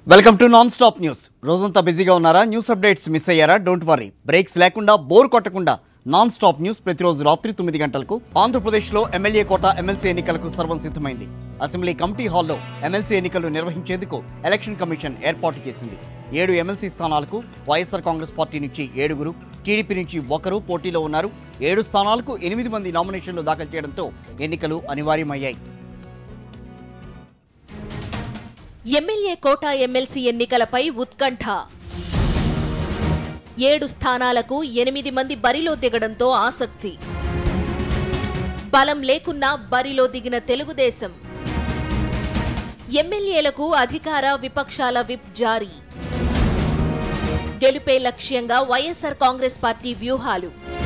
welcome to non stop news రోజంతా బిజీగా ఉన్నారా న్యూస్ అప్డేట్స్ మిస్ అయ్యారా డోంట్ వరీ బ్రేక్స్ లేకుండా బోర్ కొట్టకుండా నాన్ స్టాప్ న్యూస్ ప్రతిరోజు రాత్రి తొమ్మిది గంటలకు ఆంధ్రప్రదేశ్లో ఎమ్మెల్యే కోట ఎమ్మెల్సీ ఎన్నికలకు సర్వం సిద్ధమైంది అసెంబ్లీ కమిటీ హాల్లో ఎమ్మెల్సీ ఎన్నికలు నిర్వహించేందుకు ఎలక్షన్ కమిషన్ ఏర్పాటు చేసింది ఏడు ఎమ్మెల్సీ స్థానాలకు వైఎస్ఆర్ కాంగ్రెస్ పార్టీ నుంచి ఏడుగురు టీడీపీ నుంచి ఒకరు పోటీలో ఉన్నారు ఏడు స్థానాలకు ఎనిమిది మంది నామినేషన్లు దాఖలు చేయడంతో ఎన్నికలు అనివార్యమయ్యాయి ఎమ్మెల్యే కోట ఎమ్మెల్సీ ఎన్నికలపై ఉత్కంఠ ఏడు స్థానాలకు ఎనిమిది మంది బరిలో దిగడంతో ఆసక్తి బలం లేకున్నా బరిలో దిగిన తెలుగుదేశం ఎమ్మెల్యేలకు అధికార విపక్షాల విప్ జారీ గెలుపే లక్ష్యంగా వైఎస్సార్ కాంగ్రెస్ పార్టీ వ్యూహాలు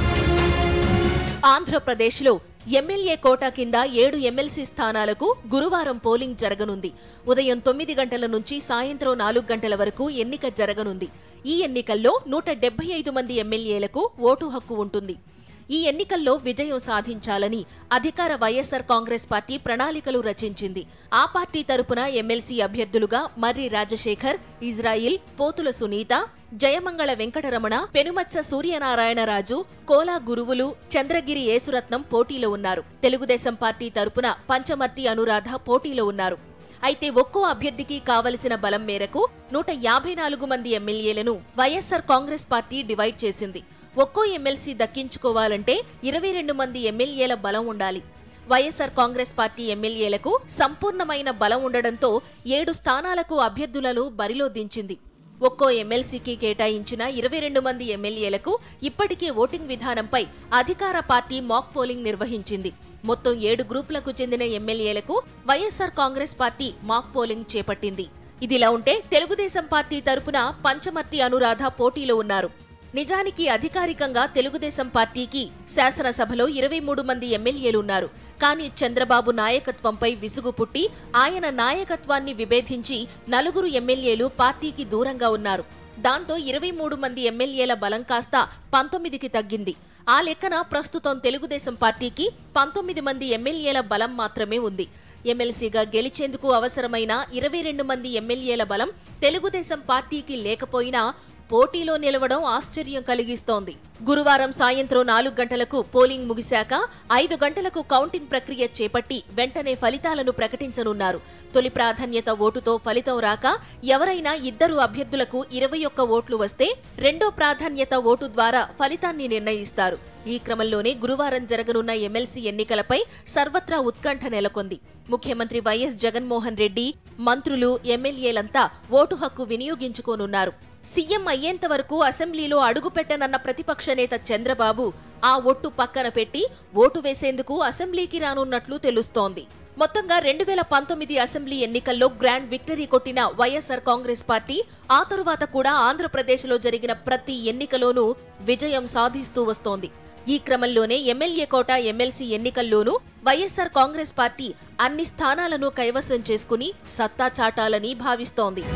ఆంధ్రప్రదేశ్లో ఎమ్మెల్యే కోటా కింద ఏడు ఎమ్మెల్సీ స్థానాలకు గురువారం పోలింగ్ జరగనుంది ఉదయం తొమ్మిది గంటల నుంచి సాయంత్రం నాలుగు గంటల వరకు ఎన్నిక జరగనుంది ఈ ఎన్నికల్లో నూట డెబ్బై ఐదు మంది ఎమ్మెల్యేలకు ఓటు హక్కు ఉంటుంది ఈ ఎన్నికల్లో విజయం సాధించాలని అధికార వైఎస్సార్ కాంగ్రెస్ పార్టీ ప్రణాళికలు రచించింది ఆ పార్టీ తరపున ఎమ్మెల్సీ అభ్యర్థులుగా మర్రి రాజశేఖర్ ఇజ్రాయిల్ పోతుల సునీత జయమంగళ వెంకటరమణ పెనుమత్స సూర్యనారాయణరాజు కోలా గురువులు చంద్రగిరి యేసురత్నం పోటీలో ఉన్నారు తెలుగుదేశం పార్టీ తరపున పంచమర్తి అనురాధ పోటీలో ఉన్నారు అయితే ఒక్కో అభ్యర్థికి కావలసిన బలం మేరకు నూట యాభై నాలుగు మంది ఎమ్మెల్యేలను వైఎస్సార్ కాంగ్రెస్ పార్టీ డివైడ్ చేసింది ఒక్కో ఎమ్మెల్సీ దక్కించుకోవాలంటే ఇరవై రెండు మంది ఎమ్మెల్యేల బలం ఉండాలి వైఎస్సార్ కాంగ్రెస్ పార్టీ ఎమ్మెల్యేలకు సంపూర్ణమైన బలం ఉండడంతో ఏడు స్థానాలకు అభ్యర్థులను బరిలో దించింది ఒక్కో ఎమ్మెల్సీకి కేటాయించిన ఇరవై రెండు మంది ఎమ్మెల్యేలకు ఇప్పటికే ఓటింగ్ విధానంపై అధికార పార్టీ మాక్ పోలింగ్ నిర్వహించింది మొత్తం ఏడు గ్రూపులకు చెందిన ఎమ్మెల్యేలకు వైఎస్సార్ కాంగ్రెస్ పార్టీ మాక్ పోలింగ్ చేపట్టింది ఇదిలా ఉంటే తెలుగుదేశం పార్టీ తరపున పంచమర్తి అనురాధ పోటీలో ఉన్నారు నిజానికి అధికారికంగా తెలుగుదేశం పార్టీకి శాసనసభలో ఇరవై మూడు మంది ఎమ్మెల్యేలు ఉన్నారు కానీ చంద్రబాబు నాయకత్వంపై విసుగు పుట్టి ఆయన నాయకత్వాన్ని విభేదించి నలుగురు ఎమ్మెల్యేలు పార్టీకి దూరంగా ఉన్నారు దాంతో ఇరవై మూడు మంది ఎమ్మెల్యేల బలం కాస్త పంతొమ్మిదికి తగ్గింది ఆ లెక్కన ప్రస్తుతం తెలుగుదేశం పార్టీకి పంతొమ్మిది మంది ఎమ్మెల్యేల బలం మాత్రమే ఉంది ఎమ్మెల్సీగా గెలిచేందుకు అవసరమైన ఇరవై రెండు మంది ఎమ్మెల్యేల బలం తెలుగుదేశం పార్టీకి లేకపోయినా పోటీలో నిలవడం ఆశ్చర్యం కలిగిస్తోంది గురువారం సాయంత్రం నాలుగు గంటలకు పోలింగ్ ముగిశాక ఐదు గంటలకు కౌంటింగ్ ప్రక్రియ చేపట్టి వెంటనే ఫలితాలను ప్రకటించనున్నారు తొలి ప్రాధాన్యత ఓటుతో ఫలితం రాక ఎవరైనా ఇద్దరు అభ్యర్థులకు ఇరవై ఒక్క ఓట్లు వస్తే రెండో ప్రాధాన్యత ఓటు ద్వారా ఫలితాన్ని నిర్ణయిస్తారు ఈ క్రమంలోనే గురువారం జరగనున్న ఎమ్మెల్సీ ఎన్నికలపై సర్వత్రా ఉత్కంఠ నెలకొంది ముఖ్యమంత్రి వైఎస్ జగన్మోహన్ రెడ్డి మంత్రులు ఎమ్మెల్యేలంతా ఓటు హక్కు వినియోగించుకోనున్నారు సీఎం అయ్యేంత వరకు అసెంబ్లీలో అడుగుపెట్టనన్న ప్రతిపక్ష నేత చంద్రబాబు ఆ ఒట్టు పక్కన పెట్టి ఓటు వేసేందుకు అసెంబ్లీకి రానున్నట్లు తెలుస్తోంది మొత్తంగా రెండు వేల పంతొమ్మిది అసెంబ్లీ ఎన్నికల్లో గ్రాండ్ విక్టరీ కొట్టిన వైఎస్సార్ కాంగ్రెస్ పార్టీ ఆ తరువాత కూడా ఆంధ్రప్రదేశ్లో జరిగిన ప్రతి ఎన్నికలోనూ విజయం సాధిస్తూ వస్తోంది ఈ క్రమంలోనే ఎమ్మెల్యే కోట ఎమ్మెల్సీ ఎన్నికల్లోనూ వైఎస్సార్ కాంగ్రెస్ పార్టీ అన్ని స్థానాలను కైవసం చేసుకుని సత్తా చాటాలని భావిస్తోంది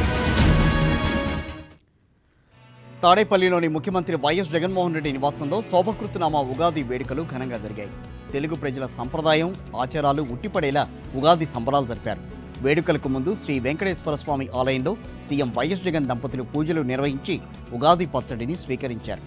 తాడేపల్లిలోని ముఖ్యమంత్రి వైఎస్ జగన్మోహన్ రెడ్డి నివాసంలో శోభకృతనామా ఉగాది వేడుకలు ఘనంగా జరిగాయి తెలుగు ప్రజల సంప్రదాయం ఆచారాలు ఉట్టిపడేలా ఉగాది సంబరాలు జరిపారు వేడుకలకు ముందు శ్రీ వెంకటేశ్వర స్వామి ఆలయంలో సీఎం వైఎస్ జగన్ దంపతులు పూజలు నిర్వహించి ఉగాది పచ్చడిని స్వీకరించారు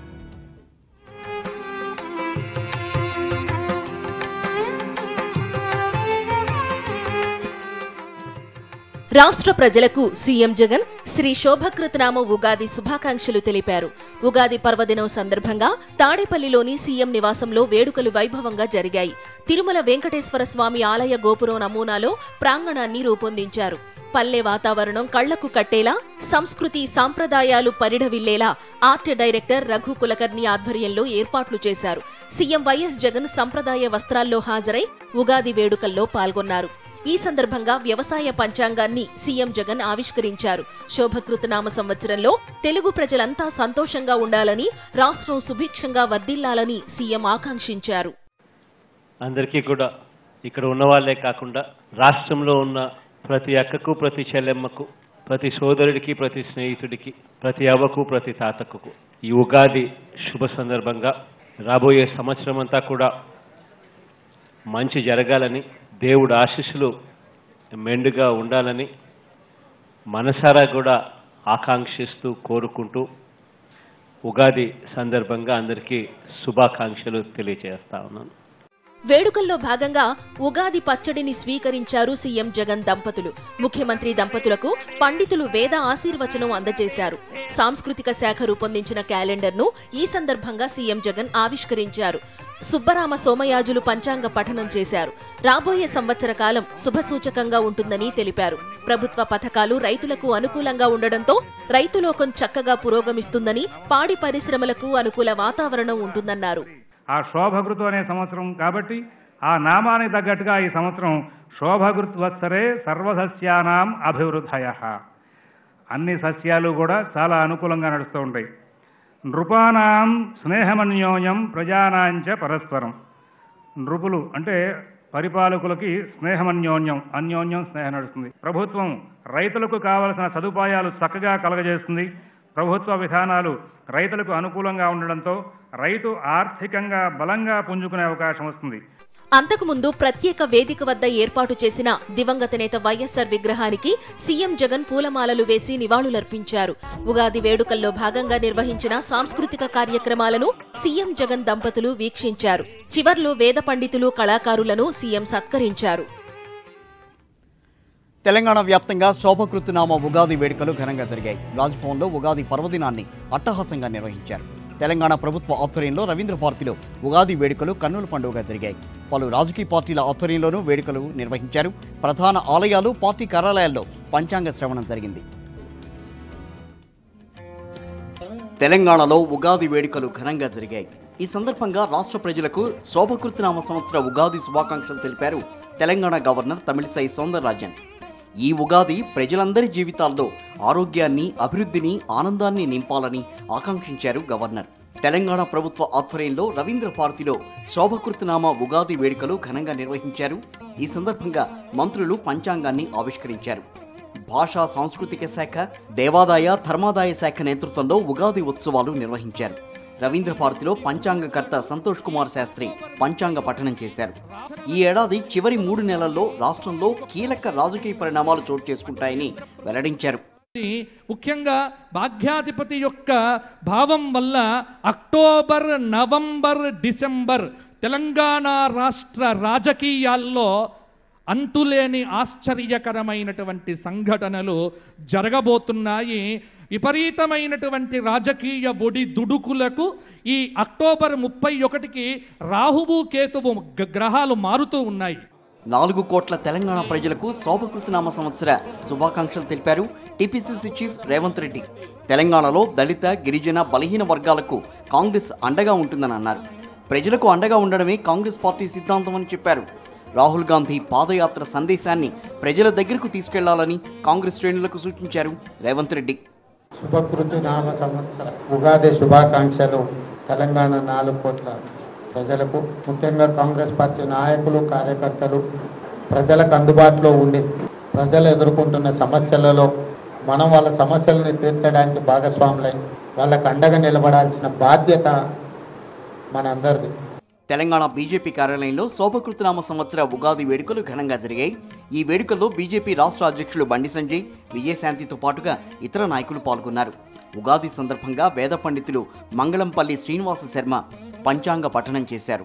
రాష్ట్ర ప్రజలకు సీఎం జగన్ శ్రీ శోభకృతనామ ఉగాది శుభాకాంక్షలు తెలిపారు ఉగాది పర్వదినం సందర్భంగా తాడేపల్లిలోని సీఎం నివాసంలో వేడుకలు వైభవంగా జరిగాయి తిరుమల వెంకటేశ్వర స్వామి ఆలయ గోపురం నమూనాలో ప్రాంగణాన్ని రూపొందించారు పల్లె వాతావరణం కళ్లకు కట్టేలా సంస్కృతి సాంప్రదాయాలు పరిఢవిల్లేలా ఆర్ట్ డైరెక్టర్ రఘు కులకర్ణి ఆధ్వర్యంలో ఏర్పాట్లు చేశారు సీఎం వైఎస్ జగన్ సంప్రదాయ వస్త్రాల్లో హాజరై ఉగాది వేడుకల్లో పాల్గొన్నారు ఈ సందర్భంగా వ్యవసాయ పంచాంగాన్ని సీఎం జగన్ ఆవిష్కరించారు శోభకృతనామ సంవత్సరంలో తెలుగు ప్రజలంతా సంతోషంగా ఉండాలని రాష్ట్రం సుభిక్షంగా వర్ధిల్లాలని సీఎం ఆకాంక్షించారు అందరికీ కూడా ఇక్కడ ఉన్న వాళ్ళే కాకుండా రాష్ట్రంలో ఉన్న ప్రతి అక్కకు ప్రతి చెల్లెమ్మకు ప్రతి సోదరుడికి ప్రతి స్నేహితుడికి ప్రతి అవ్వకు ప్రతి తాతకు ఈ ఉగాది శుభ సందర్భంగా రాబోయే సంవత్సరం అంతా కూడా మంచి జరగాలని దేవుడు ఆశీస్సులు మెండుగా ఉండాలని మనసారా కూడా ఆకాంక్షిస్తూ కోరుకుంటూ ఉగాది సందర్భంగా అందరికీ శుభాకాంక్షలు తెలియజేస్తా ఉన్నాను వేడుకల్లో భాగంగా ఉగాది పచ్చడిని స్వీకరించారు సీఎం జగన్ దంపతులు ముఖ్యమంత్రి దంపతులకు పండితులు వేద ఆశీర్వచనం అందజేశారు సాంస్కృతిక శాఖ రూపొందించిన క్యాలెండర్ను ఈ సందర్భంగా సీఎం జగన్ ఆవిష్కరించారు సుబ్బరామ సోమయాజులు పంచాంగ పఠనం చేశారు రాబోయే సంవత్సర కాలం శుభసూచకంగా ఉంటుందని తెలిపారు ప్రభుత్వ పథకాలు రైతులకు అనుకూలంగా ఉండడంతో రైతులోకం చక్కగా పురోగమిస్తుందని పాడి పరిశ్రమలకు అనుకూల వాతావరణం ఉంటుందన్నారు ఆ శోభకృతు అనే సంవత్సరం కాబట్టి ఆ నామానికి తగ్గట్టుగా ఈ సంవత్సరం శోభకృత్వత్సరే సర్వసస్యానాం అభివృద్ధయ అన్ని సస్యాలు కూడా చాలా అనుకూలంగా నడుస్తూ ఉంటాయి నృపానాం స్నేహమన్యోన్యం ప్రజానాంచ పరస్పరం నృపులు అంటే పరిపాలకులకి స్నేహమన్యోన్యం అన్యోన్యం స్నేహం నడుస్తుంది ప్రభుత్వం రైతులకు కావలసిన సదుపాయాలు చక్కగా కలగజేస్తుంది ప్రభుత్వ విధానాలు రైతులకు అనుకూలంగా ఉండడంతో రైతు ఆర్థికంగా బలంగా పుంజుకునే అవకాశం వస్తుంది అంతకుముందు ప్రత్యేక వేదిక వద్ద ఏర్పాటు చేసిన దివంగత నేత వైఎస్సార్ విగ్రహానికి సీఎం జగన్ పూలమాలలు వేసి నివాళులర్పించారు ఉగాది వేడుకల్లో భాగంగా నిర్వహించిన సాంస్కృతిక కార్యక్రమాలను సీఎం జగన్ దంపతులు వీక్షించారు చివర్లో వేద పండితులు కళాకారులను సీఎం సత్కరించారు తెలంగాణ వ్యాప్తంగా శోభకృతనామ ఉగాది వేడుకలు ఘనంగా జరిగాయి రాజ్భవన్లో ఉగాది పర్వదినాన్ని అట్టహాసంగా నిర్వహించారు తెలంగాణ ప్రభుత్వ ఆధ్వర్యంలో రవీంద్ర భారతిలో ఉగాది వేడుకలు కన్నుల పండుగగా జరిగాయి పలు రాజకీయ పార్టీల ఆధ్వర్యంలోనూ వేడుకలు నిర్వహించారు ప్రధాన ఆలయాలు పార్టీ కార్యాలయాల్లో పంచాంగ శ్రవణం జరిగింది తెలంగాణలో ఉగాది వేడుకలు ఘనంగా జరిగాయి ఈ సందర్భంగా రాష్ట్ర ప్రజలకు శోభకృతనామ సంవత్సర ఉగాది శుభాకాంక్షలు తెలిపారు తెలంగాణ గవర్నర్ తమిళిసై సౌందరరాజన్ ఈ ఉగాది ప్రజలందరి జీవితాల్లో ఆరోగ్యాన్ని అభివృద్ధిని ఆనందాన్ని నింపాలని ఆకాంక్షించారు గవర్నర్ తెలంగాణ ప్రభుత్వ ఆధ్వర్యంలో రవీంద్ర భారతిలో శోభకృతనామ ఉగాది వేడుకలు ఘనంగా నిర్వహించారు ఈ సందర్భంగా మంత్రులు పంచాంగాన్ని ఆవిష్కరించారు భాషా సాంస్కృతిక శాఖ దేవాదాయ ధర్మాదాయ శాఖ నేతృత్వంలో ఉగాది ఉత్సవాలు నిర్వహించారు రవీంద్ర భారతిలో పంచాంగకర్త సంతోష్ కుమార్ శాస్త్రి పంచాంగ పఠనం చేశారు ఈ ఏడాది చివరి మూడు నెలల్లో రాష్ట్రంలో కీలక రాజకీయ పరిణామాలు చోటు చేసుకుంటాయని వెల్లడించారు ఇది ముఖ్యంగా భాగ్యాధిపతి యొక్క భావం వల్ల అక్టోబర్ నవంబర్ డిసెంబర్ తెలంగాణ రాష్ట్ర రాజకీయాల్లో అంతులేని ఆశ్చర్యకరమైనటువంటి సంఘటనలు జరగబోతున్నాయి విపరీతమైనటువంటి రాజకీయ ఒడి దుడుకులకు ఈ అక్టోబర్ ముప్పై ఒకటికి రాహువు కేతువు గ- గ్రహాలు మారుతూ ఉన్నాయి నాలుగు కోట్ల తెలంగాణ ప్రజలకు శోభకృతనామ సంవత్సర శుభాకాంక్షలు తెలిపారు టీపీసీసీ చీఫ్ రేవంత్ రెడ్డి తెలంగాణలో దళిత గిరిజన బలహీన వర్గాలకు కాంగ్రెస్ అండగా ఉంటుందని అన్నారు ప్రజలకు అండగా ఉండడమే కాంగ్రెస్ పార్టీ సిద్ధాంతమని చెప్పారు రాహుల్ గాంధీ పాదయాత్ర సందేశాన్ని ప్రజల దగ్గరకు తీసుకెళ్లాలని కాంగ్రెస్ శ్రేణులకు సూచించారు రేవంత్ రెడ్డి శుభకృతి నామ సంవత్సర ఉగాది శుభాకాంక్షలు తెలంగాణ నాలుగు కోట్ల ప్రజలకు ముఖ్యంగా కాంగ్రెస్ పార్టీ నాయకులు కార్యకర్తలు ప్రజలకు అందుబాటులో ఉండి ప్రజలు ఎదుర్కొంటున్న సమస్యలలో మనం వాళ్ళ సమస్యలను తీర్చడానికి భాగస్వాములై వాళ్ళకు అండగా నిలబడాల్సిన బాధ్యత మనందరిది తెలంగాణ బీజేపీ కార్యాలయంలో శోభకృతనామ సంవత్సర ఉగాది వేడుకలు ఘనంగా జరిగాయి ఈ వేడుకల్లో బీజేపీ రాష్ట్ర అధ్యక్షులు బండి సంజయ్ విజయశాంతితో పాటుగా ఇతర నాయకులు పాల్గొన్నారు ఉగాది సందర్భంగా వేద పండితులు మంగళంపల్లి శ్రీనివాస శర్మ పంచాంగ పఠనం చేశారు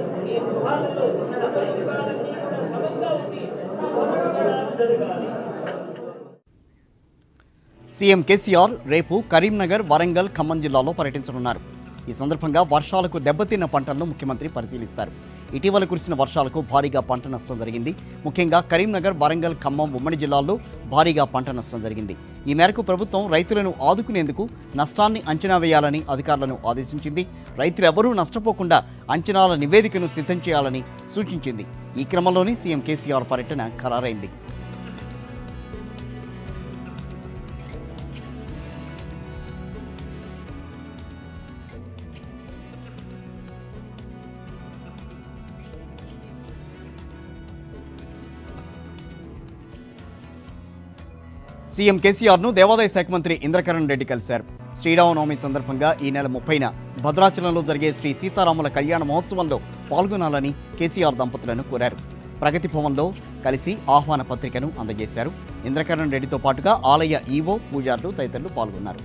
సీఎం కేసీఆర్ రేపు కరీంనగర్ వరంగల్ ఖమ్మం జిల్లాలో పర్యటించనున్నారు ఈ సందర్భంగా వర్షాలకు దెబ్బతిన్న పంటలను ముఖ్యమంత్రి పరిశీలిస్తారు ఇటీవల కురిసిన వర్షాలకు భారీగా పంట నష్టం జరిగింది ముఖ్యంగా కరీంనగర్ వరంగల్ ఖమ్మం ఉమ్మడి జిల్లాల్లో భారీగా పంట నష్టం జరిగింది ఈ మేరకు ప్రభుత్వం రైతులను ఆదుకునేందుకు నష్టాన్ని అంచనా వేయాలని అధికారులను ఆదేశించింది రైతులెవరూ నష్టపోకుండా అంచనాల నివేదికను సిద్ధం చేయాలని సూచించింది ఈ క్రమంలోనే సీఎం కేసీఆర్ పర్యటన ఖరారైంది సీఎం కేసీఆర్ను దేవాదాయ శాఖ మంత్రి ఇంద్రకరణ్ రెడ్డి కలిశారు శ్రీరామనవమి సందర్భంగా ఈ నెల ముప్పైన భద్రాచలంలో జరిగే శ్రీ సీతారాముల కళ్యాణ మహోత్సవంలో పాల్గొనాలని కేసీఆర్ దంపతులను కోరారు ప్రగతి భవన్లో కలిసి ఆహ్వాన పత్రికను అందజేశారు ఇంద్రకరణ్ రెడ్డితో పాటుగా ఆలయ ఈవో పూజారులు తదితరులు పాల్గొన్నారు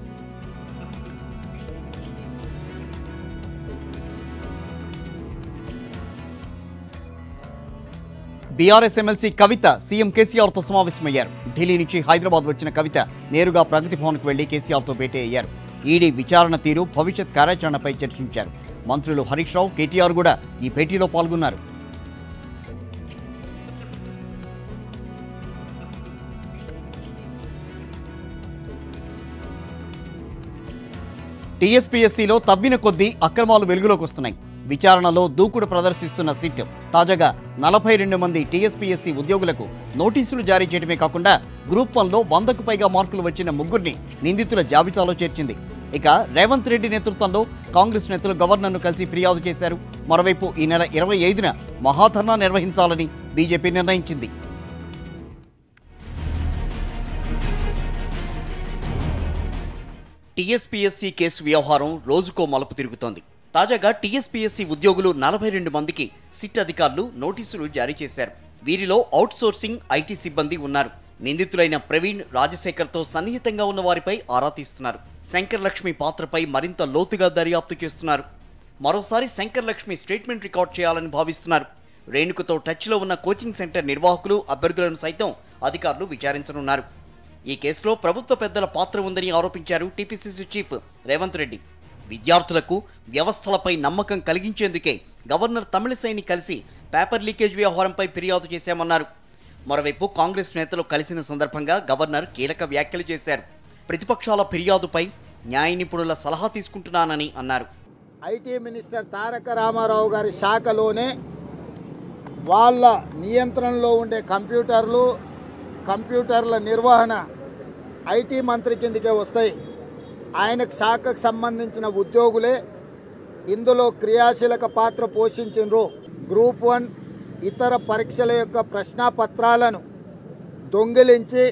బీఆర్ఎస్ ఎమ్మెల్సీ కవిత సీఎం కేసీఆర్తో సమావేశమయ్యారు ఢిల్లీ నుంచి హైదరాబాద్ వచ్చిన కవిత నేరుగా ప్రగతి భవన్కు వెళ్లి కేసీఆర్తో భేటీ అయ్యారు ఈడీ విచారణ తీరు భవిష్యత్ కార్యాచరణపై చర్చించారు మంత్రులు హరీష్ రావు కేటీఆర్ కూడా ఈ భేటీలో పాల్గొన్నారు టీఎస్పీఎస్సీలో తవ్విన కొద్దీ అక్రమాలు వెలుగులోకి వస్తున్నాయి విచారణలో దూకుడు ప్రదర్శిస్తున్న సిట్ తాజాగా నలభై రెండు మంది టీఎస్పీఎస్సీ ఉద్యోగులకు నోటీసులు జారీ చేయడమే కాకుండా గ్రూప్ వన్లో వందకు పైగా మార్కులు వచ్చిన ముగ్గురిని నిందితుల జాబితాలో చేర్చింది ఇక రేవంత్ రెడ్డి నేతృత్వంలో కాంగ్రెస్ నేతలు గవర్నర్ను కలిసి ఫిర్యాదు చేశారు మరోవైపు ఈ నెల ఇరవై ఐదున మహాధర్నా నిర్వహించాలని బీజేపీ నిర్ణయించింది టీఎస్పీఎస్సీ కేసు వ్యవహారం రోజుకో మలుపు తిరుగుతోంది తాజాగా టీఎస్పీఎస్సీ ఉద్యోగులు నలభై రెండు మందికి సిట్ అధికారులు నోటీసులు జారీ చేశారు వీరిలో అవుట్సోర్సింగ్ ఐటీ సిబ్బంది ఉన్నారు నిందితులైన ప్రవీణ్ రాజశేఖర్తో సన్నిహితంగా ఉన్న వారిపై ఆరా తీస్తున్నారు శంకర్ లక్ష్మి పాత్రపై మరింత లోతుగా దర్యాప్తు చేస్తున్నారు మరోసారి శంకర్ లక్ష్మి స్టేట్మెంట్ రికార్డ్ చేయాలని భావిస్తున్నారు రేణుకతో టచ్లో ఉన్న కోచింగ్ సెంటర్ నిర్వాహకులు అభ్యర్థులను సైతం అధికారులు విచారించనున్నారు ఈ కేసులో ప్రభుత్వ పెద్దల పాత్ర ఉందని ఆరోపించారు టీపీసీసీ చీఫ్ రేవంత్ రెడ్డి విద్యార్థులకు వ్యవస్థలపై నమ్మకం కలిగించేందుకే గవర్నర్ తమిళిసైని కలిసి పేపర్ లీకేజ్ వ్యవహారంపై ఫిర్యాదు చేశామన్నారు మరోవైపు కాంగ్రెస్ నేతలు కలిసిన సందర్భంగా గవర్నర్ కీలక వ్యాఖ్యలు చేశారు ప్రతిపక్షాల ఫిర్యాదుపై న్యాయ నిపుణుల సలహా తీసుకుంటున్నానని అన్నారు ఐటీ మినిస్టర్ తారక రామారావు గారి శాఖలోనే వాళ్ళ నియంత్రణలో ఉండే కంప్యూటర్లు కంప్యూటర్ల నిర్వహణ ఐటీ మంత్రి కిందకే వస్తాయి ఆయనకు శాఖకు సంబంధించిన ఉద్యోగులే ఇందులో క్రియాశీలక పాత్ర పోషించిండ్రు గ్రూప్ వన్ ఇతర పరీక్షల యొక్క ప్రశ్నాపత్రాలను దొంగిలించి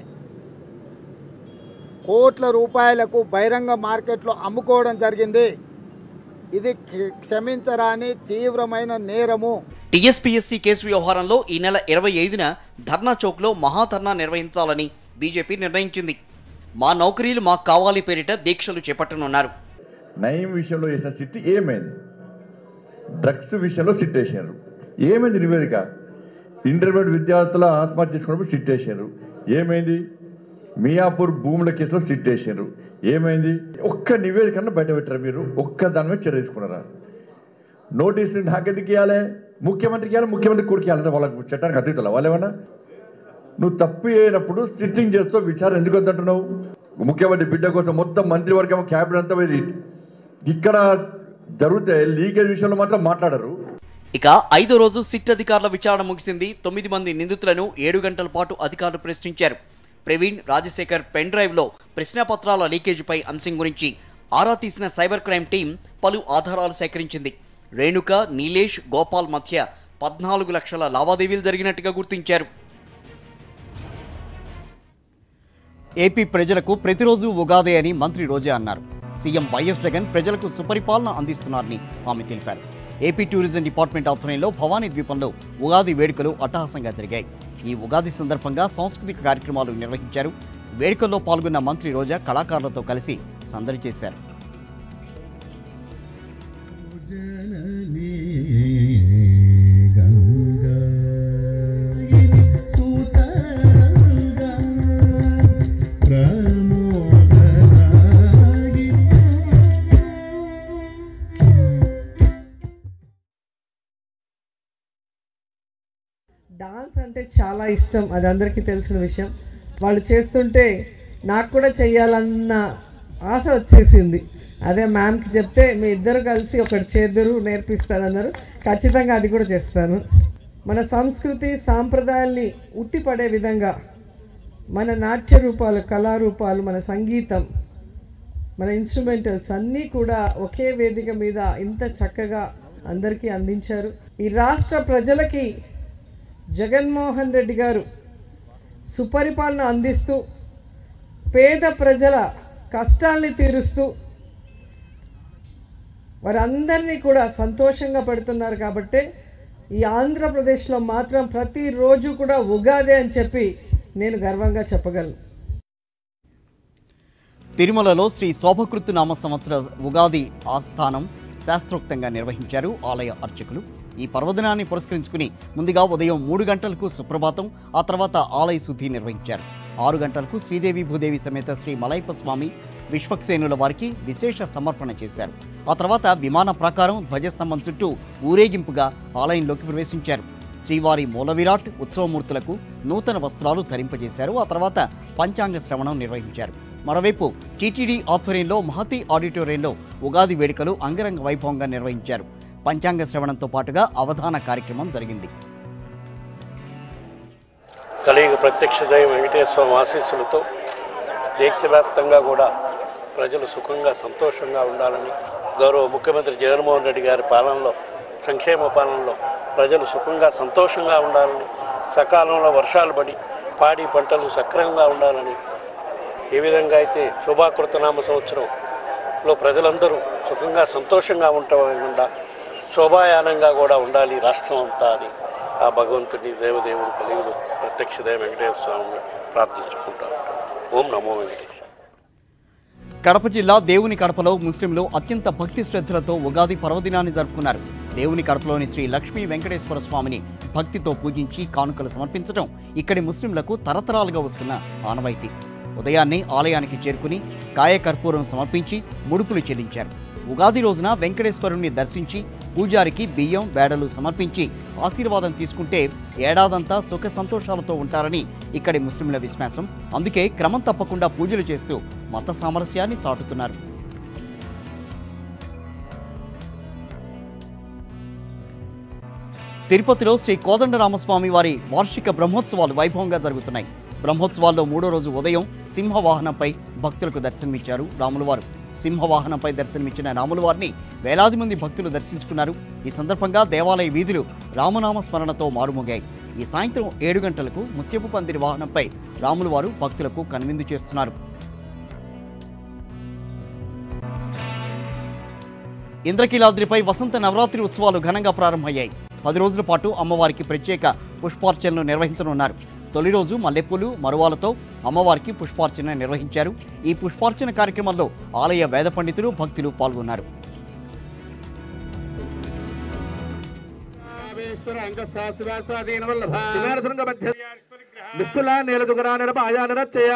కోట్ల రూపాయలకు బహిరంగ మార్కెట్లో అమ్ముకోవడం జరిగింది ఇది క్ష- క్షమించరాని తీవ్రమైన నేరము టీఎస్పీఎస్సీ కేసు వ్యవహారంలో ఈ నెల ఇరవై ఐదున ధర్నా చౌక్లో మహాధర్నా నిర్వహించాలని బీజేపీ నిర్ణయించింది మా నౌకరీలు మాకు కావాలి పేరిట దీక్షలు చేపట్టనున్నారు నయం విషయంలో చేసిన సిట్ ఏమైంది డ్రగ్స్ విషయంలో సిట్ వేసారు ఏమైంది నివేదిక ఇంటర్మీడియట్ విద్యార్థుల ఆత్మహత్య చేసుకున్నప్పుడు సిట్ వేసారు ఏమైంది మియాపూర్ భూముల కేసులో సిట్ వేసారు ఏమైంది ఒక్క నివేదికను బయట పెట్టారు మీరు ఒక్క దాని మీద చర్య తీసుకున్నారా నోటీసు నాకెందుకు ఇవ్వాలి ముఖ్యమంత్రికి ఇవ్వాలి ముఖ్యమంత్రి కొడుకు ఇవ్వాలంటే వాళ్ళకి చట్టానికి అతీతులా వాళ్ళు ఏమన్నా నువ్వు తప్పు అయినప్పుడు సిట్టింగ్ చేస్తూ విచారణ ఎందుకు వద్దంటున్నావు ముఖ్యమంత్రి బిడ్డ కోసం మొత్తం మంత్రివర్గం క్యాబినెట్ అంతా పోయి ఇక్కడ జరిగితే లీకేజ్ విషయంలో మాత్రం మాట్లాడరు ఇక ఐదో రోజు సిట్ అధికారుల విచారణ ముగిసింది తొమ్మిది మంది నిందితులను ఏడు గంటల పాటు అధికారులు ప్రశ్నించారు ప్రవీణ్ రాజశేఖర్ పెన్ డ్రైవ్లో ప్రశ్నాపత్రాల లీకేజీపై అంశం గురించి ఆరా తీసిన సైబర్ క్రైమ్ టీం పలు ఆధారాలు సేకరించింది రేణుక నీలేష్ గోపాల్ మధ్య పద్నాలుగు లక్షల లావాదేవీలు జరిగినట్టుగా గుర్తించారు ఏపీ ప్రజలకు ప్రతిరోజు ఉగాదే అని మంత్రి రోజా అన్నారు సీఎం వైఎస్ జగన్ ప్రజలకు సుపరిపాలన అందిస్తున్నారని ఆమె తెలిపారు ఏపీ టూరిజం డిపార్ట్మెంట్ ఆధ్వర్యంలో భవానీ ద్వీపంలో ఉగాది వేడుకలు అట్టహాసంగా జరిగాయి ఈ ఉగాది సందర్భంగా సాంస్కృతిక కార్యక్రమాలు నిర్వహించారు వేడుకల్లో పాల్గొన్న మంత్రి రోజా కళాకారులతో కలిసి సందడి చేశారు డాన్స్ అంటే చాలా ఇష్టం అది అందరికీ తెలిసిన విషయం వాళ్ళు చేస్తుంటే నాకు కూడా చెయ్యాలన్న ఆశ వచ్చేసింది అదే మ్యామ్కి చెప్తే మీ ఇద్దరు కలిసి ఒకటి చేద్దరు నేర్పిస్తానన్నారు ఖచ్చితంగా అది కూడా చేస్తాను మన సంస్కృతి సాంప్రదాయాల్ని ఉట్టిపడే విధంగా మన నాట్య రూపాలు కళారూపాలు మన సంగీతం మన ఇన్స్ట్రుమెంటల్స్ అన్నీ కూడా ఒకే వేదిక మీద ఇంత చక్కగా అందరికీ అందించారు ఈ రాష్ట్ర ప్రజలకి జగన్మోహన్ రెడ్డి గారు సుపరిపాలన అందిస్తూ పేద ప్రజల కష్టాల్ని తీరుస్తూ వారందరినీ కూడా సంతోషంగా పెడుతున్నారు కాబట్టే ఈ ఆంధ్రప్రదేశ్లో మాత్రం ప్రతిరోజు కూడా ఉగాది అని చెప్పి నేను గర్వంగా చెప్పగలను తిరుమలలో శ్రీ శోభకృతు నామ సంవత్సర ఉగాది ఆస్థానం శాస్త్రోక్తంగా నిర్వహించారు ఆలయ అర్చకులు ఈ పర్వదినాన్ని పురస్కరించుకుని ముందుగా ఉదయం మూడు గంటలకు సుప్రభాతం ఆ తర్వాత ఆలయ శుద్ధి నిర్వహించారు ఆరు గంటలకు శ్రీదేవి భూదేవి సమేత శ్రీ మలైప స్వామి విశ్వక్సేనుల వారికి విశేష సమర్పణ చేశారు ఆ తర్వాత విమాన ప్రాకారం ధ్వజస్తంభం చుట్టూ ఊరేగింపుగా ఆలయంలోకి ప్రవేశించారు శ్రీవారి మూల విరాట్ ఉత్సవమూర్తులకు నూతన వస్త్రాలు ధరింపజేశారు ఆ తర్వాత పంచాంగ శ్రవణం నిర్వహించారు మరోవైపు టీటీడీ ఆధ్వర్యంలో మహతి ఆడిటోరియంలో ఉగాది వేడుకలు అంగరంగ వైభవంగా నిర్వహించారు పంచాంగ శ్రవణంతో పాటుగా అవధాన కార్యక్రమం జరిగింది కలియుగ ప్రత్యక్ష జయ వెంకటేశ్వర స్వామి ఆశీస్సులతో దేశవ్యాప్తంగా కూడా ప్రజలు సుఖంగా సంతోషంగా ఉండాలని గౌరవ ముఖ్యమంత్రి జగన్మోహన్ రెడ్డి గారి పాలనలో సంక్షేమ పాలనలో ప్రజలు సుఖంగా సంతోషంగా ఉండాలని సకాలంలో వర్షాలు పడి పాడి పంటలు సక్రమంగా ఉండాలని ఏ విధంగా అయితే శోభాకృతనామ సంవత్సరంలో ప్రజలందరూ సుఖంగా సంతోషంగా ఉండకుండా శోభాయానంగా కూడా ఉండాలి రాష్ట్రం అంతా అని ఆ భగవంతుడి దేవదేవుడు కలియుడు ప్రత్యక్ష దేవ వెంకటేశ్వర స్వామిని ప్రార్థించుకుంటా ఉంటాం ఓం నమో వెంకటేశ్వర కడప జిల్లా దేవుని కడపలో ముస్లింలు అత్యంత భక్తి శ్రద్ధలతో ఉగాది పర్వదినాన్ని జరుపుకున్నారు దేవుని కడపలోని శ్రీ లక్ష్మీ వెంకటేశ్వర స్వామిని భక్తితో పూజించి కానుకలు సమర్పించడం ఇక్కడి ముస్లింలకు తరతరాలుగా వస్తున్న ఆనవాయితీ ఉదయాన్నే ఆలయానికి చేరుకుని కాయకర్పూరం సమర్పించి ముడుపులు చెల్లించారు ఉగాది రోజున వెంకటేశ్వరుణ్ణి దర్శించి పూజారికి బియ్యం బేడలు సమర్పించి ఆశీర్వాదం తీసుకుంటే ఏడాదంతా సుఖ సంతోషాలతో ఉంటారని ఇక్కడి ముస్లింల విశ్వాసం అందుకే క్రమం తప్పకుండా పూజలు చేస్తూ మత సామరస్యాన్ని చాటుతున్నారు తిరుపతిలో శ్రీ కోదండరామస్వామి వారి వార్షిక బ్రహ్మోత్సవాలు వైభవంగా జరుగుతున్నాయి బ్రహ్మోత్సవాల్లో మూడో రోజు ఉదయం సింహవాహనంపై భక్తులకు దర్శనమిచ్చారు రాములవారు సింహవాహనంపై దర్శనమిచ్చిన రాములవారిని వేలాది మంది భక్తులు దర్శించుకున్నారు ఈ సందర్భంగా దేవాలయ వీధులు రామనామ స్మరణతో మారుమోగాయి ఈ సాయంత్రం ఏడు గంటలకు ముత్యపు పందిరి వాహనంపై రాములవారు భక్తులకు కనువిందు చేస్తున్నారు ఇంద్రకీలాద్రిపై వసంత నవరాత్రి ఉత్సవాలు ఘనంగా ప్రారంభమయ్యాయి పది రోజుల పాటు అమ్మవారికి ప్రత్యేక పుష్పార్చనలు నిర్వహించనున్నారు తొలి రోజు మల్లెపూలు మరువాలతో అమ్మవారికి పుష్పార్చన నిర్వహించారు ఈ పుష్పార్చన కార్యక్రమంలో ఆలయ వేద పండితులు భక్తులు పాల్గొన్నారు నిస్సులా నేలదుగరా నడప ఆయా నడచ్చయ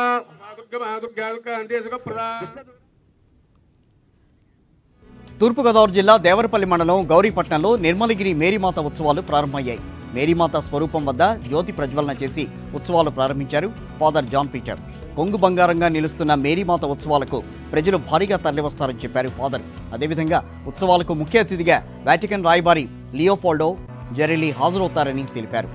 తూర్పుగోదావరి జిల్లా దేవరపల్లి మండలం గౌరీపట్నంలో నిర్మలగిరి మేరీమాత ఉత్సవాలు ప్రారంభమయ్యాయి మేరీమాత స్వరూపం వద్ద జ్యోతి ప్రజ్వలన చేసి ఉత్సవాలు ప్రారంభించారు ఫాదర్ జాన్ పీటర్ కొంగు బంగారంగా నిలుస్తున్న మేరీమాత ఉత్సవాలకు ప్రజలు భారీగా తరలివస్తారని చెప్పారు ఫాదర్ అదేవిధంగా ఉత్సవాలకు ముఖ్య అతిథిగా వాటికన్ రాయబారి లియోఫోల్డో జెరెలీ హాజరవుతారని తెలిపారు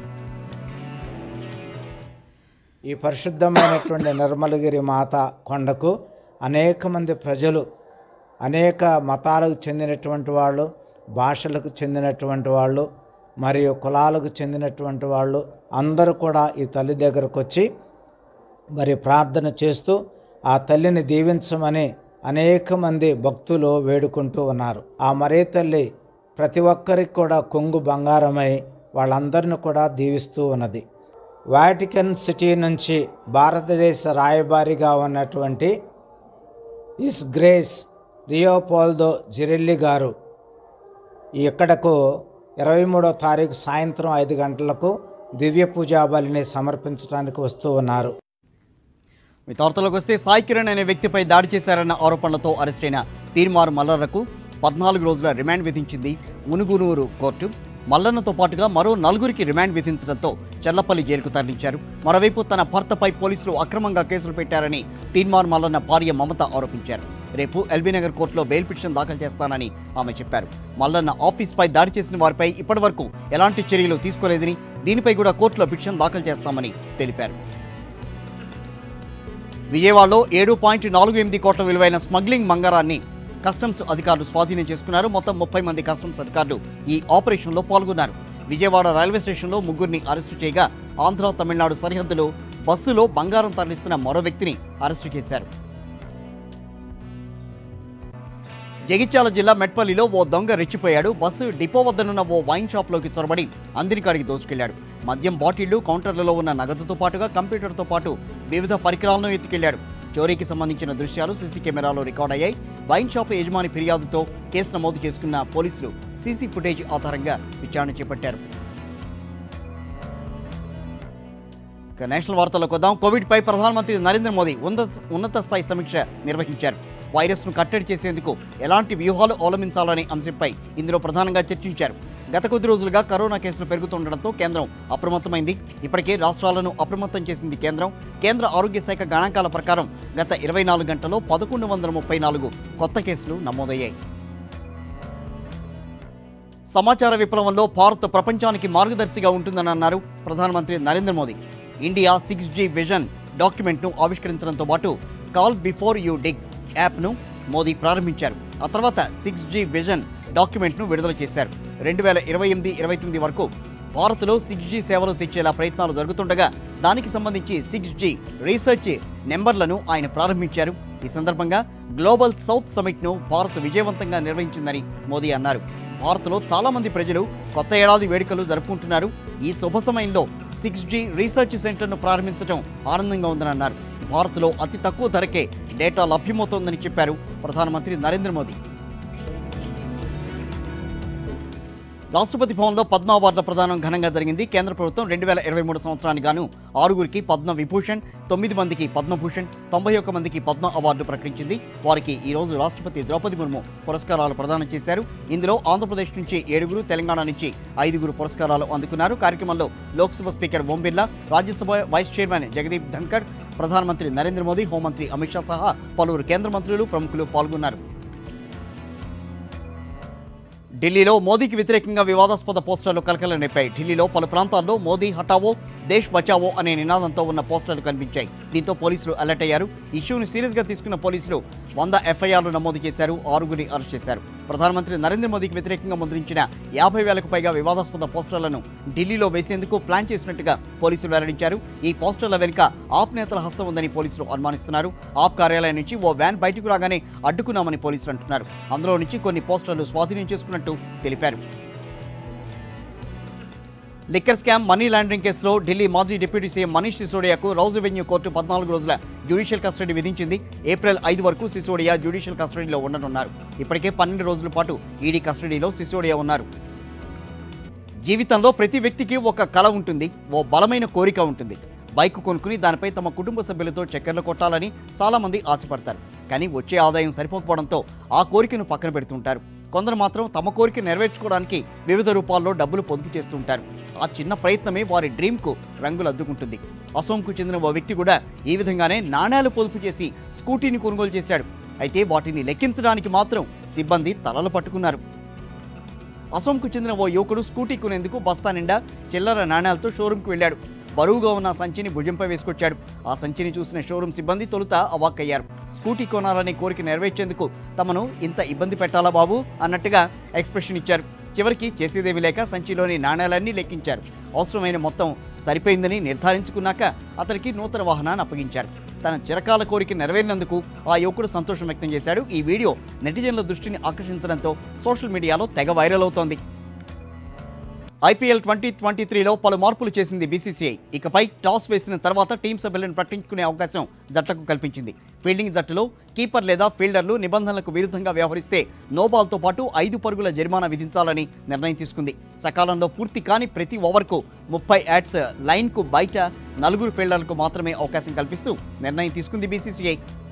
ఈ పరిశుద్ధమైనటువంటి నిర్మలగిరి మాత కొండకు అనేక మంది ప్రజలు అనేక మతాలకు చెందినటువంటి వాళ్ళు భాషలకు చెందినటువంటి వాళ్ళు మరియు కులాలకు చెందినటువంటి వాళ్ళు అందరూ కూడా ఈ తల్లి దగ్గరకు వచ్చి మరి ప్రార్థన చేస్తూ ఆ తల్లిని దీవించమని అనేక మంది భక్తులు వేడుకుంటూ ఉన్నారు ఆ మరే తల్లి ప్రతి ఒక్కరికి కూడా కొంగు బంగారమై వాళ్ళందరిని కూడా దీవిస్తూ ఉన్నది వాటికన్ సిటీ నుంచి భారతదేశ రాయబారిగా ఉన్నటువంటి ఇస్ గ్రేస్ రియోపోల్దో జిరెల్లి గారు ఇక్కడకు ఇరవై మూడో తారీఖు సాయంత్రం ఐదు గంటలకు దివ్య పూజా బలిని సమర్పించడానికి వస్తూ ఉన్నారు మీ వార్తలకు వస్తే సాయి కిరణ్ అనే వ్యక్తిపై దాడి చేశారన్న ఆరోపణలతో అరెస్టైన తీర్మారు మల్లర్రకు పద్నాలుగు రోజుల రిమాండ్ విధించింది మునుగునూరు కోర్టు మల్లన్నతో పాటుగా మరో నలుగురికి రిమాండ్ విధించడంతో చెల్లపల్లి జైలుకు తరలించారు మరోవైపు తన భర్తపై పోలీసులు అక్రమంగా కేసులు పెట్టారని తీన్మార్ మల్లన్న భార్య మమత ఆరోపించారు రేపు ఎల్బీనగర్ కోర్టులో బెయిల్ పిటిషన్ దాఖలు చేస్తానని ఆమె చెప్పారు మల్లన్న ఆఫీస్పై దాడి చేసిన వారిపై ఇప్పటివరకు ఎలాంటి చర్యలు తీసుకోలేదని దీనిపై కూడా కోర్టులో పిటిషన్ దాఖలు చేస్తామని తెలిపారు విజయవాడలో ఏడు పాయింట్ నాలుగు ఎనిమిది కోట్ల విలువైన స్మగ్లింగ్ మంగారాన్ని కస్టమ్స్ అధికారులు స్వాధీనం చేసుకున్నారు మొత్తం ముప్పై మంది కస్టమ్స్ అధికారులు ఈ ఆపరేషన్లో పాల్గొన్నారు విజయవాడ రైల్వే స్టేషన్లో ముగ్గురిని అరెస్టు చేయగా ఆంధ్ర తమిళనాడు సరిహద్దులో బస్సులో బంగారం తరలిస్తున్న మరో వ్యక్తిని అరెస్టు చేశారు జగిత్యాల జిల్లా మెట్పల్లిలో ఓ దొంగ రెచ్చిపోయాడు బస్సు డిపో వద్దనున్న ఓ వైన్ షాప్లోకి చొరబడి అందినికాడికి దోచుకెళ్లాడు మద్యం బాటిళ్లు కౌంటర్లలో ఉన్న నగదుతో పాటుగా కంప్యూటర్తో పాటు వివిధ పరికరాలను ఎత్తుకెళ్లాడు చోరీకి సంబంధించిన దృశ్యాలు సీసీ కెమెరాలో రికార్డ్ అయ్యాయి వైన్ షాప్ యజమాని ఫిర్యాదుతో కేసు నమోదు చేసుకున్న పోలీసులు సీసీ ఫుటేజ్ ఆధారంగా విచారణ చేపట్టారు ఇక నేషనల్ వార్తల్లోకి వద్దాం కోవిడ్పై ప్రధానమంత్రి నరేంద్ర మోదీ ఉన్నత ఉన్నత స్థాయి సమీక్ష నిర్వహించారు వైరస్ను కట్టడి చేసేందుకు ఎలాంటి వ్యూహాలు అవలంబించాలనే అంశంపై ఇందులో ప్రధానంగా చర్చించారు గత కొద్ది రోజులుగా కరోనా కేసులు పెరుగుతుండటంతో కేంద్రం అప్రమత్తమైంది ఇప్పటికే రాష్ట్రాలను అప్రమత్తం చేసింది కేంద్రం కేంద్ర ఆరోగ్య శాఖ గణాంకాల ప్రకారం గత ఇరవై నాలుగు గంటల్లో పదకొండు వందల ముప్పై నాలుగు కొత్త కేసులు నమోదయ్యాయి సమాచార విప్లవంలో భారత్ ప్రపంచానికి మార్గదర్శిగా ఉంటుందని అన్నారు ప్రధానమంత్రి Narendra Modi India six G vision డాక్యుమెంట్ను ఆవిష్కరించడంతో పాటు కాల్ బిఫోర్ యూ డిగ్ యాప్ను మోదీ ప్రారంభించారు ఆ తర్వాత సిక్స్ జీ విజన్ డాక్యుమెంట్ను విడుదల చేశారు రెండు వేల ఇరవై ఎనిమిది ఇరవై తొమ్మిది వరకు భారత్లో సిక్స్ జీ సేవలు తెచ్చేలా ప్రయత్నాలు జరుగుతుండగా దానికి సంబంధించి సిక్స్ జీ రీసెర్చ్ నెంబర్లను ఆయన ప్రారంభించారు ఈ సందర్భంగా గ్లోబల్ సౌత్ సమిట్ను భారత్ విజయవంతంగా నిర్వహించిందని మోదీ అన్నారు భారత్లో చాలా మంది ప్రజలు కొత్త ఏడాది వేడుకలు జరుపుకుంటున్నారు ఈ శుభ సమయంలో సిక్స్ జీ రీసెర్చ్ సెంటర్ను ప్రారంభించడం ఆనందంగా ఉందని అన్నారు భారత్లో అతి తక్కువ ధరకే డేటా లభ్యమవుతోందని చెప్పారు ప్రధానమంత్రి నరేంద్ర మోదీ రాష్ట్రపతి భవన్లో పద్మ అవార్డుల ప్రదానం ఘనంగా జరిగింది కేంద్ర ప్రభుత్వం రెండు వేల ఇరవై మూడు సంవత్సరానికి గాను ఆరుగురికి పద్మ విభూషణ్ తొమ్మిది మందికి పద్మభూషణ్ తొంభై ఒక్క మందికి పద్మ అవార్డు ప్రకటించింది వారికి ఈ రోజు రాష్ట్రపతి ద్రౌపది ముర్ము పురస్కారాలు ప్రదానం చేశారు ఇందులో ఆంధ్రప్రదేశ్ నుంచి ఏడుగురు తెలంగాణ నుంచి ఐదుగురు పురస్కారాలు అందుకున్నారు కార్యక్రమంలో Lok Sabha speaker Om Birla Rajya Sabha vice chairman Jagdeep Dhankhar ప్రధానమంత్రి నరేంద్ర మోదీ హోంమంత్రి అమిత్ షా సహా పలువురు కేంద్ర మంత్రులు ప్రముఖులు పాల్గొన్నారు ఢిల్లీలో మోదీకి వ్యతిరేకంగా వివాదాస్పద పోస్టర్లు కలకలం రేపాయి ఢిల్లీలో పలు ప్రాంతాల్లో మోదీ హటావో దేశ్ బచావో అనే నినాదంతో ఉన్న పోస్టర్లు కనిపించాయి దీంతో పోలీసులు అలర్ట్ అయ్యారు ఇష్యూని సీరియస్గా తీసుకున్న పోలీసులు వంద ఎఫ్ఐఆర్లు నమోదు చేశారు ఆరుగురిని అరెస్ట్ చేశారు ప్రధానమంత్రి నరేంద్ర మోదీకి వ్యతిరేకంగా ముద్రించిన యాభై వేలకు పైగా వివాదాస్పద పోస్టర్లను ఢిల్లీలో వేసేందుకు ప్లాన్ చేసినట్టుగా పోలీసులు వెల్లడించారు ఈ పోస్టర్ల వెనుక ఆప్ నేతల హస్తం ఉందని పోలీసులు అనుమానిస్తున్నారు ఆప్ కార్యాలయం నుంచి ఓ వ్యాన్ బయటకు రాగానే అడ్డుకున్నామని పోలీసులు అంటున్నారు అందులో నుంచి కొన్ని పోస్టర్లు స్వాధీనం చేసుకున్నట్టు తెలిపారు లిక్కర్ స్కామ్ మనీ లాండరింగ్ కేసులో ఢిల్లీ మాజీ డిప్యూటీ సీఎం మనీష్ సిసోడియాకు రౌజ్ రెవెన్యూ కోర్టు పద్నాలుగు రోజుల జ్యుడిషియల్ కస్టడీ విధించింది ఏప్రిల్ ఐదు వరకు సిసోడియా జ్యుడిషియల్ కస్టడీలో ఉండనున్నారు ఇప్పటికే పన్నెండు రోజుల పాటు ఈడీ కస్టడీలో సిసోడియా ఉన్నారు జీవితంలో ప్రతి వ్యక్తికి ఒక కళ ఉంటుంది ఓ బలమైన కోరిక ఉంటుంది బైక్ కొనుక్కుని దానిపై తమ కుటుంబ సభ్యులతో చక్కెర్లు కొట్టాలని చాలామంది ఆశపడతారు కానీ వచ్చే ఆదాయం సరిపోకపోవడంతో ఆ కోరికను పక్కన పెడుతుంటారు కొందరు మాత్రం తమ కోరిక నెరవేర్చుకోవడానికి వివిధ రూపాల్లో డబ్బులు పొదుపు చేస్తుంటారు ఆ చిన్న ప్రయత్నమే వారి డ్రీమ్కు రంగులు అద్దుకుంటుంది అసోంకు చెందిన ఓ వ్యక్తి కూడా ఈ విధంగానే నాణ్యాలు పొదుపు చేసి స్కూటీని కొనుగోలు చేశాడు అయితే వాటిని లెక్కించడానికి మాత్రం సిబ్బంది తలలు పట్టుకున్నారు అసోంకు చెందిన ఓ యువకుడు స్కూటీ కొనేందుకు బస్తా నిండా చిల్లర నాణ్యాలతో షోరూంకు వెళ్ళాడు బరువుగా ఉన్న సంచిని భుజంపై వేసుకొచ్చాడు ఆ సంచిని చూసిన షోరూం సిబ్బంది తొలుత అవాక్కయ్యారు స్కూటీ కొనాలనే కోరిక నెరవేర్చేందుకు తమను ఇంత ఇబ్బంది పెట్టాలా బాబు అన్నట్టుగా ఎక్స్ప్రెషన్ ఇచ్చారు చివరికి చేసేదేవి లేక సంచిలోని నాణ్యాలన్నీ లెక్కించారు అవసరమైన మొత్తం సరిపోయిందని నిర్ధారించుకున్నాక అతనికి నూతన వాహనాన్ని అప్పగించారు తన చిరకాల కోరిక నెరవేరినందుకు ఆ యువకుడు సంతోషం వ్యక్తం చేశాడు ఈ వీడియో నెటిజన్ల దృష్టిని ఆకర్షించడంతో సోషల్ మీడియాలో తెగ వైరల్ అవుతోంది ఐపీఎల్ ట్వంటీ ట్వంటీ త్రీలో పలు మార్పులు చేసింది బీసీసీఐ ఇకపై టాస్ వేసిన తర్వాత టీం సభ్యులను ప్రకటించుకునే అవకాశం జట్లకు కల్పించింది ఫీల్డింగ్ జట్టులో కీపర్ లేదా ఫీల్డర్లు నిబంధనలకు విరుద్ధంగా వ్యవహరిస్తే నోబాల్తో పాటు ఐదు పరుగుల జరిమానా విధించాలని నిర్ణయం తీసుకుంది సకాలంలో పూర్తి కాని ప్రతి ఓవర్కు ముప్పై యాడ్స్ లైన్కు బయట నలుగురు ఫీల్డర్లకు మాత్రమే అవకాశం కల్పిస్తూ నిర్ణయం తీసుకుంది బీసీసీఐ